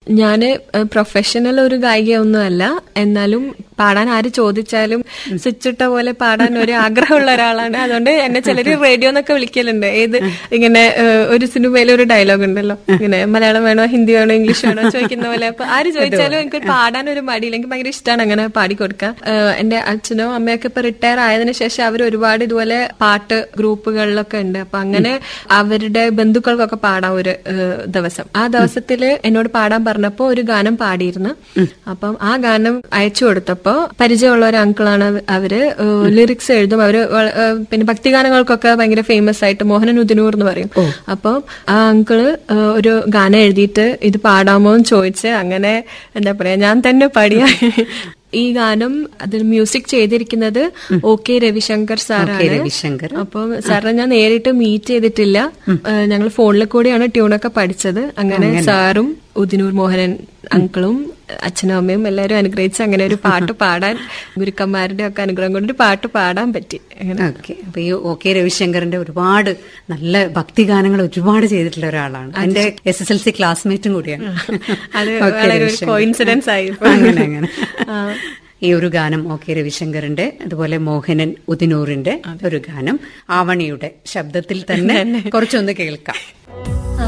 ഞാന് പ്രൊഫഷണൽ ഒരു ഗായികയൊന്നും അല്ല എന്നാലും പാടാൻ ആര് ചോദിച്ചാലും സ്വിച്ചിട്ട പോലെ പാടാൻ ഒരു ആഗ്രഹമുള്ള ഒരാളാണ് അതുകൊണ്ട് എന്നെ ചിലര് റേഡിയോ എന്നൊക്കെ വിളിക്കലുണ്ട് ഏത് ഇങ്ങനെ ഏഹ്, ഒരു സിനിമയിൽ ഒരു ഡയലോഗ് ഉണ്ടല്ലോ ഇങ്ങനെ മലയാളം വേണോ ഹിന്ദി വേണോ ഇംഗ്ലീഷ് വേണോ ചോദിക്കുന്ന പോലെ അപ്പൊ ആര് ചോദിച്ചാലും എനിക്ക് പാടാൻ ഒരു മടിയില്ല എനിക്ക് ഭയങ്കര ഇഷ്ടമാണ് അങ്ങനെ പാടിക്കൊടുക്കാൻ ഏഹ്, എന്റെ അച്ഛനോ അമ്മയൊക്കെ ഇപ്പൊ റിട്ടയർ ആയതിനു ശേഷം അവർ ഒരുപാട് ഇതുപോലെ പാട്ട് ഗ്രൂപ്പുകളിലൊക്കെ ഉണ്ട് അപ്പൊ അങ്ങനെ അവരുടെ ബന്ധുക്കൾക്കൊക്കെ പാടാം ഒരു ഏഹ്, ദിവസം ആ ദിവസത്തില് എന്നോട് പാടാൻ പറഞ്ഞപ്പോ ഒരു ഗാനം പാടിയിരുന്നു അപ്പം ആ ഗാനം അയച്ചു കൊടുത്തപ്പോ പരിചയമുള്ള ഒരു അങ്കിളാണ് അവര് ലിറിക്സ് എഴുതും അവര് വള- ഏഹ്, പിന്നെ ഭക്തിഗാനങ്ങൾക്കൊക്കെ ഭയങ്കര ഫേമസ് ആയിട്ട് മോഹനൻ ഉദിനൂർ എന്ന് പറയും അപ്പം ആ അങ്കിള് ഏഹ്, ഒരു ഗാനം എഴുതിയിട്ട് ഇത് പാടാമോ എന്ന് ചോദിച്ച് അങ്ങനെ എന്താ പറയാ ഞാൻ തന്നെ പാടിയ ഈ ഗാനം അതിൽ മ്യൂസിക് ചെയ്തിരിക്കുന്നത് ഒ കെ രവിശങ്കർ സാറാണ് രവിശങ്കർ അപ്പം സാറിനെ ഞാൻ നേരിട്ട് മീറ്റ് ചെയ്തിട്ടില്ല ഞങ്ങൾ ഫോണിൽ കൂടെയാണ് ട്യൂണൊക്കെ പഠിച്ചത് അങ്ങനെ സാറും ഉദിനൂർ മോഹനൻ അങ്കിളും അച്ഛനും അമ്മയും എല്ലാവരും അനുഗ്രഹിച്ച് അങ്ങനെ ഒരു പാട്ട് പാടാൻ ഗുരുക്കന്മാരുടെ ഒക്കെ അനുഗ്രഹം കൊണ്ട് ഒരു പാട്ട് പാടാൻ പറ്റി അങ്ങനെ ഓക്കെ അപ്പൊ ഈ ഒ കെ രവിശങ്കറിന്റെ ഒരുപാട് നല്ല ഭക്തിഗാനങ്ങൾ ഒരുപാട് ചെയ്തിട്ടുള്ള ഒരാളാണ് എന്റെ എസ് എസ് എൽ സി ക്ലാസ്മേറ്റും കൂടിയാണ് അത് ഒ. കെ വളരെ ഒരു രവിശങ്കർ. കോയിൻസിഡൻസ് ആയി അങ്ങനെ അങ്ങനെ ഈ ഒരു ഗാനം ഒ കെ രവിശങ്കറിന്റെ അതുപോലെ മോഹനൻ ഉദിനൂറിന്റെ ഒരു ഗാനം ആവണിയുടെ ശബ്ദത്തിൽ തന്നെ കുറച്ചൊന്ന് കേൾക്കാം